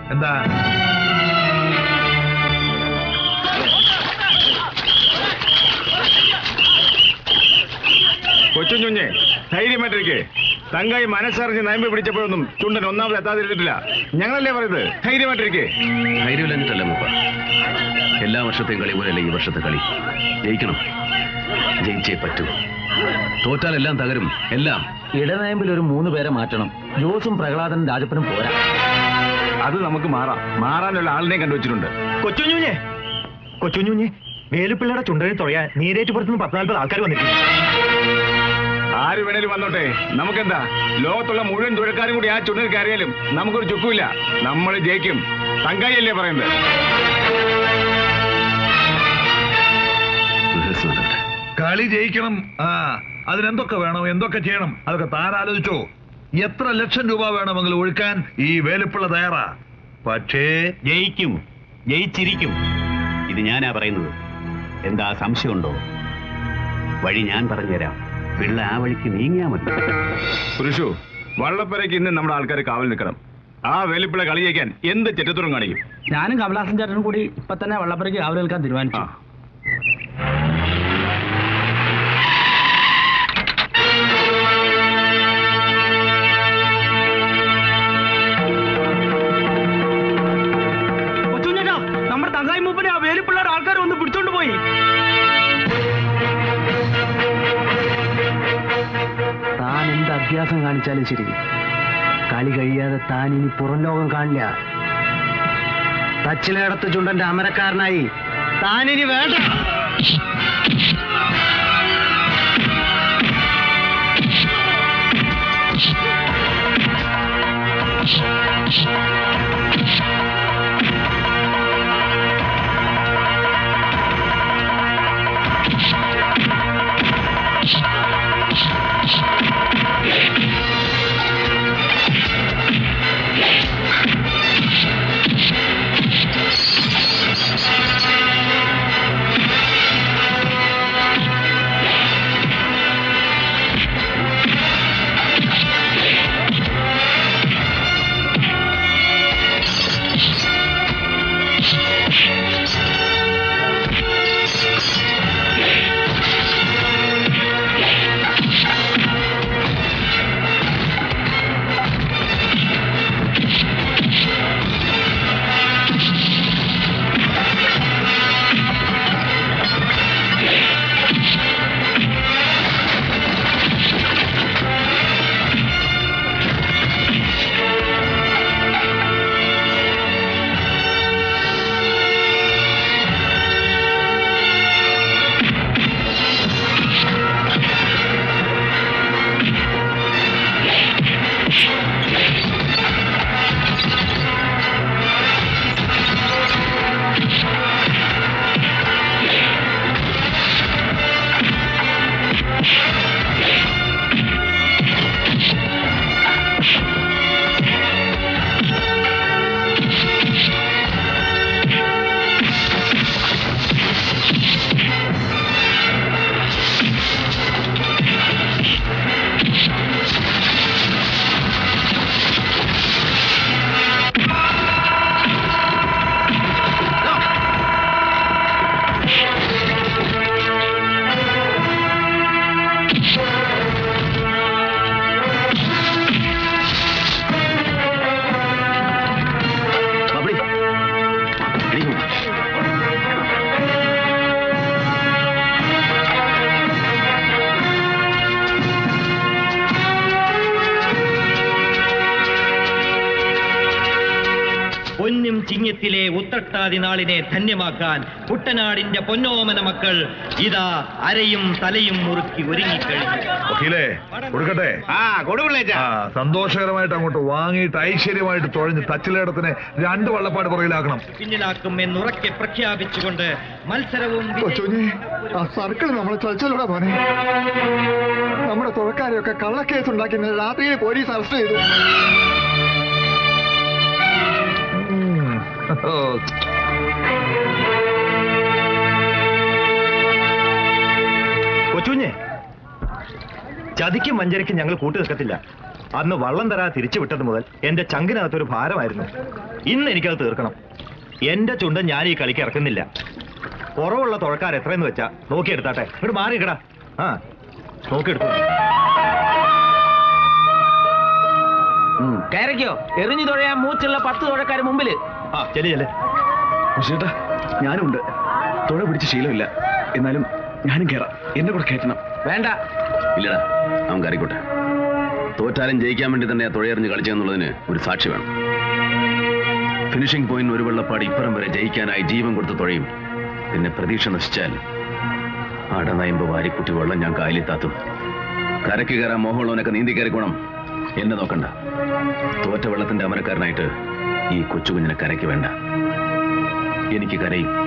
എന്താ കൊച്ചു കുഞ്ഞെ ധൈര്യമായിട്ടിരിക്കെ തങ്കായി മനസ്സറിഞ്ഞ് നയമ്പ് പിടിച്ചപ്പോഴൊന്നും ചുണ്ടൻ ഒന്നാമത് എത്താതിരുന്നിട്ടില്ല ഞങ്ങളല്ലേ പറയുന്നത് ധൈര്യമായിട്ടിരിക്കെ ധൈര്യമില്ലെന്നിട്ടല്ല മൂപ്പ എല്ലാ വർഷത്തെയും കളി പോലെയല്ല ഈ വർഷത്തെ കളി ജയിക്കണം ജയിച്ചേ പറ്റൂ തോറ്റാൽ എല്ലാം തകരും എല്ലാം ഇടനയമ്പിൽ ഒരു മൂന്ന് പേരെ മാറ്റണം ജോസും പ്രഹ്ലാദനും രാജപ്പനും പോരാ അത് നമുക്ക് മാറാം മാറാനുള്ള ആളിനെ കണ്ടുവച്ചിട്ടുണ്ട് കൊച്ചുഞ്ഞൂഞ്ഞെ കൊച്ചുഞ്ഞൂഞ്ഞെ വേലുപ്പിള്ളയുടെ ചുണ്ടനെ തുഴയാൻ നീരേറ്റുപുറത്തുനിന്ന് പത്ത് നാൽപ്പത് ആൾക്കാർ വന്നിട്ടുണ്ട് ആര് വേണേലും വന്നോട്ടെ നമുക്കെന്താ ലോകത്തുള്ള മുഴുവൻ തുഴക്കാരും കൂടി ആ ചുണ്ടിൽ കയറിയാലും നമുക്കൊരു ചുക്കുമില്ല നമ്മൾ ജയിക്കും തങ്കായി അല്ലേ പറയുന്നത് റിഹേഴ്സൽ നടക്കട്ടെ കളി ജയിക്കണം ആ അതിനെന്തൊക്കെ വേണം എന്തൊക്കെ ചെയ്യണം അതൊക്കെ താൻ ആലോചിച്ചോ എത്ര ലക്ഷം രൂപ വേണമെങ്കിലും ഒഴുക്കാൻ ഈ വേലുപ്പിള്ള തയ്യാറാ പക്ഷേ ജയിക്കും ജയിച്ചിരിക്കും ഇത് ഞാനാ പറയുന്നത് എന്താ സംശയമുണ്ടോ വഴി ഞാൻ പറഞ്ഞുതരാം പിള്ള ആ വഴിക്ക് നീങ്ങിയാ മതി പുരുഷു വള്ളപ്പരയ്ക്ക് ഇന്ന് നമ്മുടെ ആൾക്കാർ കാവൽ നിൽക്കണം ആ വേലിപ്പിള്ള കളി ജയിക്കാൻ എന്ത് ചെറ്റത്തുറം കാണിക്കും ഞാനും കമലാസൻ ചേട്ടനും കൂടി ഇപ്പൊ തന്നെ വള്ളപ്പുറയ്ക്ക് രാവിലെ നിൽക്കാൻ തീരുമാനിച്ചു ആ കൊച്ചുഞ്ഞേട്ടാ നമ്മുടെ തങ്കായി മൂപ്പനെ ആ വേലിപ്പിള്ളയുടെ ആൾക്കാർ ഒന്ന് പിടിച്ചോണ്ട് പോയി താൻ എന്ത് അഭ്യാസം കാണിച്ചാലും ശരി കളി കഴിയാതെ താൻ ഇനി പുറം ലോകം കാണില്ല തച്ചിലടത്ത് ചുണ്ടന്റെ അമരക്കാരനായി താനിനി വേണ്ട ബബ്ലി, എണീക്കൂ. പൊന്നും ചിങ്ങത്തിലെ ഉത്രട്ടാതി നാളിനെ ധന്യമാക്കാൻ കുട്ടനാടിന്റെ പൊന്നോമന മക്കൾ ഇതാ അരയും തലയും മുറുക്കി ഒരുങ്ങിക്കഴിഞ്ഞു വക്കീലേ കൊടുക്കട്ടെ ആ കൊടുപിള്ളേച്ചാ ആ സന്തോഷകരമായിട്ട് അങ്ങോട്ട് വാങ്ങിയിട്ട് ഐശ്വര്യമായിട്ട് തുഴഞ്ഞ് തച്ചിലേടത്തിനെ രണ്ട് വള്ളപ്പാട് പുറകിലാക്കണം പിന്നിലാക്കും എന്നുറക്കെ പ്രഖ്യാപിച്ചുകൊണ്ട് മത്സരവും കൊച്ചുഞ്ഞി ആ സർക്കിൾ നമ്മളെ ചതിച്ചല്ലോടാ മോനെ നമ്മുടെ തുഴക്കാരെയൊക്കെ കള്ളക്കേസ് ഉണ്ടാക്കി ഇന്നലെ രാത്രിയിൽ പോലീസ് അറസ്റ്റ് ചെയ്തു ഉം. ഓ, കൊച്ചുഞ്ഞെ ചതിക്കും വഞ്ചനയ്ക്കും ഞങ്ങൾ കൂട്ടു നിൽക്കത്തില്ല അന്ന് വള്ളം തരാ തിരിച്ചു വിട്ടത് മുതൽ എന്റെ ചങ്കിനകത്തൊരു ഭാരമായിരുന്നു ഇന്ന് എനിക്കത് തീർക്കണം എന്റെ ചുണ്ട് ഞാൻ ഈ കളിക്ക് ഇറക്കുന്നില്ല കുറവുള്ള തുഴക്കാർ എത്രയെന്ന് വെച്ചാ നോക്കിയെടുത്താട്ടെ ഇവിടെ മാറിക്കടാ ആ നോക്കിയെടുത്തു കയറയ്ക്കോ എറിഞ്ഞു തുഴയാൻ മൂച്ചുള്ള പത്ത് തുഴക്കാർ മുമ്പില് ആ ചെല്ലു ചെല്ലേ ചേട്ടാ ഞാനുണ്ട് തുഴ പിടിച്ച് ശീലമില്ല എന്നാലും ഞാനും കയറാം എന്നെ കൂടെ കയറ്റണം വേണ്ട ഇല്ലടാ അവൻ കയറിക്കോട്ടെ തോറ്റാലും ജയിക്കാൻ വേണ്ടി തന്നെ ആ തുഴയെറിഞ്ഞ് കളിച്ചെന്നുള്ളതിന് ഒരു സാക്ഷി വേണം ഫിനിഷിംഗ് പോയിന്റ് ഒരു വെള്ളപ്പാട് ഇപ്പുറം വരെ ജയിക്കാനായി ജീവൻ കൊടുത്ത് തുഴയും പിന്നെ പ്രതീക്ഷ നശിച്ചാൽ അടനയമ്പ് വാരിക്കുട്ടി വെള്ളം ഞാൻ കായലിൽ താത്തും കരയ്ക്ക് കയറാൻ മോഹമുള്ളവനൊക്കെ നീന്തി കയറിക്കോണം എന്നെ നോക്കണ്ട തോറ്റ വെള്ളത്തിന്റെ അമരക്കാരനായിട്ട് ഈ കൊച്ചുകുഞ്ഞിനെ കരയ്ക്ക് വേണ്ട എനിക്ക് കരയും